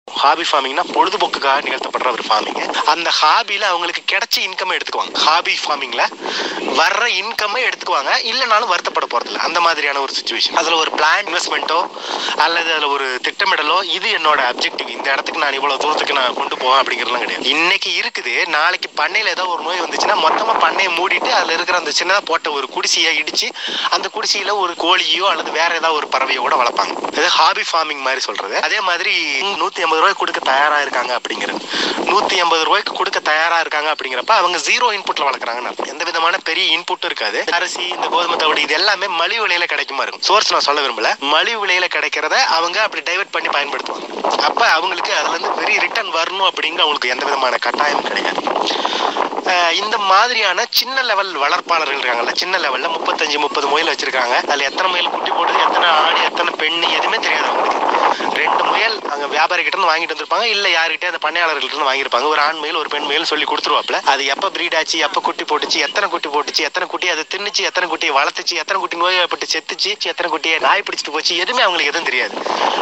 Hobby ஃபார்மிங்னா பொழுதுபோக்குக்காக நிகழ்த்தப்படுற ஒரு farming அந்த ஹாபியில் அவங்களுக்கு கிடைச்ச இன்கம்மை எடுத்துக்குவாங்க ஹாபி ஃபார்மிங்கில் வர்ற இன்கம்மை எடுத்துக்குவாங்க இல்லைனாலும் வருத்தப்பட போகிறதில்ல அந்த மாதிரியான ஒரு சுச்சுவேஷன் அதில் ஒரு பிளான் இன்வெஸ்ட்மெண்ட்டோ அல்லது அதில் ஒரு திட்டமிடலோ இது என்னோட அப்ஜெக்டிவ் இந்த இடத்துக்கு நான் இவ்வளோ தூரத்துக்கு நான் கொண்டு போவேன் அப்படிங்கிறதுலாம் கிடையாது இன்னைக்கு இருக்குது நாளைக்கு பண்ணையில் ஏதோ ஒரு நோய் வந்துச்சுன்னா மொத்தமாக பண்ணையை மூடிட்டு அதில் இருக்கிற அந்த சின்னதாக போட்ட ஒரு குடிசையை இடிச்சு அந்த குடிசையில் ஒரு கோழியோ அல்லது வேற ஏதாவது ஒரு பறவையோ கூட வளர்ப்பாங்க இது ஹாபி ஃபார்மிங் மாதிரி சொல்றது அதே மாதிரி நூற்றி ஐம்பது ரூபாய்க்கு கொடுக்க தயாராக இருக்காங்க அப்படிங்கிறது நூற்றி ஐம்பது ரூபாய்க்கு கொடுக்க தயாராக இருக்காங்க அப்படிங்கிறப்ப அவங்க ஜீரோ இன்புட்ல வளர்க்குறாங்கன்னு அர்த்தம். எந்த விதமான பெரிய இன்புட்டும் இருக்காது அரிசி இந்த கோதுமை தவிடு இது எல்லாமே மலிவு விலையில கிடைக்குமா இருக்கும் சோர்ஸ் நான் சொல்ல விரும்பல மலிவு விலையில கிடைக்கிறத அவங்க அப்படி டைவர்ட் பண்ணி பயன்படுத்துவாங்க அப்ப அவங்களுக்கு அதுல இருந்து பெரிய ரிட்டர்ன் வரணும் அப்படிங்கிற அவங்களுக்கு எந்த விதமான கட்டாயம் கிடையாது அஹ் இந்த மாதிரியான சின்ன லெவல் வளர்ப்பாளர்கள் இருக்காங்கல்ல சின்ன லெவல்ல முப்பத்தஞ்சு முப்பது முயல் வச்சிருக்காங்க அதுல எத்தனை முயல் குட்டி போடுது எத்தனை ஆடு எத்தனை பெண்ணு எதுவுமே தெரியாது அவங்களுக்கு ரெண்டு முயல் அங்க வியாபாரி கிட்ட இருந்து வாங்கிட்டு வந்திருப்பாங்க இல்ல யாருக்கிட்ட அந்த பண்ணையாளர்கள்ட்ட இருந்து வாங்கியிருப்பாங்க ஒரு ஆண் முயல் ஒரு பெண் முயல் சொல்லி கொடுத்துருவாப்ல அது எப்ப பிரீட் ஆச்சு எப்ப குட்டி போட்டுச்சு எத்தனை குட்டி போட்டுச்சு எத்தனை குட்டி அது தின்னுச்சு எத்தனை குட்டியை வளர்த்துச்சு எத்தனை குட்டி நோயப்பட்டு செத்துச்சு எத்தனை குட்டியை நாய் பிடிச்சிட்டு போச்சு எதுவுமே அவங்களுக்கு எதுவும் தெரியாது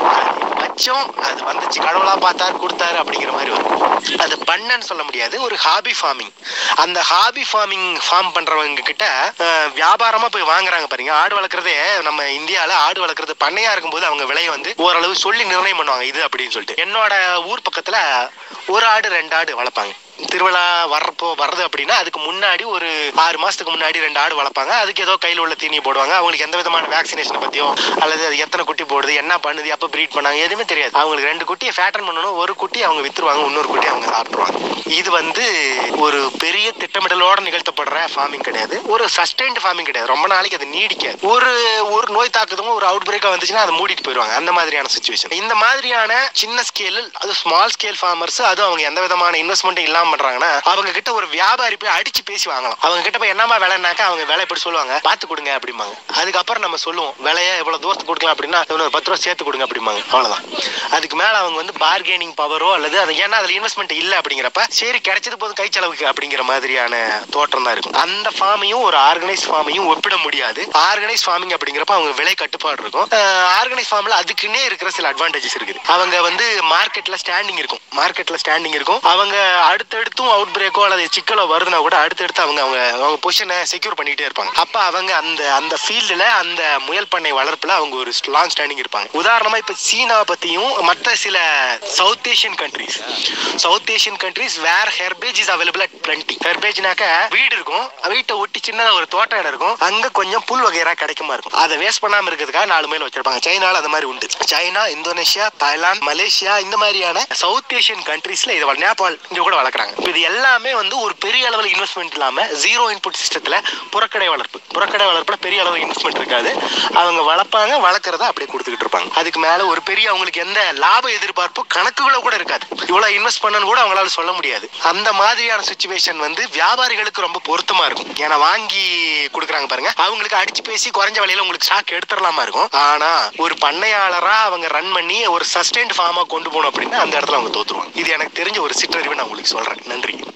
பட்சம் அது வந்துச்சு கடவுளா பார்த்தாரு கொடுத்தாரு அப்படிங்கிற மாதிரி வரும் அது பண்ணன்னு சொல்ல முடியாது ஒரு ஹாபி ஃபார்மிங் அந்த ஹாபி ஃபார்மிங் ஃபார்ம் பண்றவங்க கிட்ட அஹ், வியாபாரமா போய் வாங்குறாங்க பாருங்க ஆடு வளர்க்குறதே நம்ம இந்தியால ஆடு வளர்க்குறது பண்ணையா இருக்கும்போது அவங்க விலையை வந்து ஓரளவு சொல்லி நிர்ணயம் பண்ணுவாங்க இது அப்படின்னு சொல்லிட்டு என்னோட ஊர் பக்கத்துல ஒரு ஆடு ரெண்டு ஆடு வளர்ப்பாங்க திருவிழா வர்றப்போ வர்றது அப்படின்னா அதுக்கு முன்னாடி ஒரு ஆறு மாசத்துக்கு முன்னாடி ரெண்டு ஆடு வளர்ப்பாங்க அதுக்கு ஏதோ கையில் உள்ள தீனி போடுவாங்க அவங்களுக்கு எந்த விதமான வேக்சினேஷனை பத்தியோ அல்லது அது எத்தனை குட்டி போடுது என்ன பண்ணுது எப்போ ப்ரீட் பண்ணாங்க எதுவுமே தெரியாது அவங்களுக்கு ரெண்டு குட்டியை ஃபேட்டன் பண்ணணும் ஒரு குட்டி அவங்க வித்துருவாங்க இன்னொரு குட்டி அவங்க சாப்பிட்ருவாங்க இது வந்து ஒரு பெரிய திட்டமிடலோட நிகழ்த்தப்படுற ஃபார்மிங் கிடையாது ஒரு சஸ்டைன்டு ஃபார்மிங் கிடையாது ரொம்ப நாளைக்கு அது நீடிக்காது ஒரு ஒரு நோய் தாக்குதலும் ஒரு அவுட் பிரேக்கா வந்துச்சுன்னா அதை மூடிட்டு போயிடுவாங்க அந்த மாதிரியான சுச்சுவேஷன் இந்த மாதிரியான சின்ன ஸ்கேல் அது ஸ்மால் ஸ்கேல் ஃபார்மர்ஸ் அதுவும் அவங்க எந்த விதமான இன்வெஸ்ட்மெண்ட் இல்லாம பண்றாங்கன்னா அவங்க கிட்ட ஒரு வியாபாரி போய் அடிச்சு பேசி வாங்கலாம் அவங்க கிட்ட போய் என்னமா விலைனாக்கா அவங்க விலை எப்படி சொல்லுவாங்க பார்த்து கொடுங்க அப்படிம்பாங்க அதுக்கப்புறம் நம்ம சொல்லுவோம் விலைய எவ்வளவு தூரத்துக்கு கொடுக்கலாம் அப்படின்னா இன்னொரு பத்து ரூபா சேர்த்து கொடுங்க அப்படிம்பாங்க அவ்வளவுதான் அதுக்கு மேல அவங்க வந்து பார்கெனிங் பவரோ அல்லது அது ஏன்னா அதுல இன்வெஸ்ட்மெண்ட் இல்ல அப்படிங்கிறப்ப சரி கிடைச்சது போதும் கை செலவுக்கு அப்படிங்கிற மாதிரியான தோற்றம் தான் இருக்கும் அந்த ஃபார்மையும் ஒரு ஆர்கனைஸ் ஃபார்மையும் ஒப்பிட முடியாது ஆர்கனைஸ் ஃபார்மிங் அப்படிங்கிறப்ப அவங்க விலை கட்டுப்பாடு இருக்கும் ஆர்கனைஸ் ஃபார்ம்ல அதுக்குன்னே இருக்கிற சில அட்வான்டேஜஸ் இருக்குது அவங்க வந்து மார்க்கெட்ல ஸ்டாண்டிங் இருக்கும் மார்க்கெட்ல ஸ்டாண்டிங் இருக்கும் அவங்க அடுத்தடுத்தும் அவுட் பிரேக்கோ அல்லது சிக்கலோ வருதுன்னா கூட அடுத்தடுத்து அவங்க அவங்க அவங்க பொசிஷனை செக்யூர் பண்ணிக்கிட்டே இருப்பாங்க அப்ப அவங்க அந்த அந்த ஃபீல்டுல அந்த முயல் பண்ணை வளர்ப்புல அவங்க ஒரு லாங் ஸ்டாண்டிங் இருப்பாங்க உதாரணமா இப்ப சீனா பத்தியும் மற்ற சில south Asian countries south Asian countries where herbage is available at plenty ஹெர்பேஜ்னாக்க வீடு இருக்கும் வீட்டை ஒட்டி சின்னதா ஒரு தோட்டம் இடம் இருக்கும் அங்க கொஞ்சம் புல் வகைரா கிடைக்குமா இருக்கும் அதை வேஸ்ட் பண்ணாம இருக்கிறதுக்காக நாலு மைல் வச்சிருப்பாங்க சைனால அந்த மாதிரி உண்டு சைனா இந்தோனேஷியா தாய்லாந்து மலேசியா இந்த மாதிரியான சவுத் ஏஷியன் கண்ட்ரீஸ்ல இது வள- நேபாள் இங்க கூட வளர்க்குறாங்க இது எல்லாமே வந்து ஒரு பெரிய அளவில் இன்வெஸ்ட்மெண்ட் இல்லாம ஜீரோ இன்புட் சிஸ்டத்துல புறக்கடை வளர்ப்பு புறக்கடை வளர்ப்புல பெரிய அளவு இன்வெஸ்ட்மெண்ட் இருக்காது அவங்க வளர்ப்பாங்க வளர்க்குறத அப்படியே கொடுத்துக்கிட்டு இருப்பாங்க அதுக்கு மேல ஒரு பெரிய அவங்களுக்கு எந்த லாப எதிர்பார்ப்பு கணக்குகளோ கூட இருக்காது இவ்வளவு இன்வெஸ்ட் பண்ணனு கூட அவங்களால சொல்ல முடியாது அந்த மாதிரியான சுச்சுவேஷன் வந்து வியாபாரிகளுக்கு ரொம்ப பொருத்தமா இருக்கும் ஏன்னா வாங்கி கொடுக்குறாங்க பாருங்க அவங்களுக்கு அடிச்சு பேசி குறைஞ்ச விலையில உங்களுக்கு ஸ்டாக் எடுத்துடலாமா இருக்கும் ஆனா ஒரு பண்ணையாளரா அவங்க ரன் பண்ணி ஒரு சஸ்டைன்ட் ஃபார்மா கொண்டு போகணும் அப்படின்னா அந்த இடத்துல அவங்க தோத்துருவாங்க இது எனக்கு தெரிஞ்ச ஒரு சிற்றறிவு நான் உங்களுக்கு சொல்றேன் நன்றி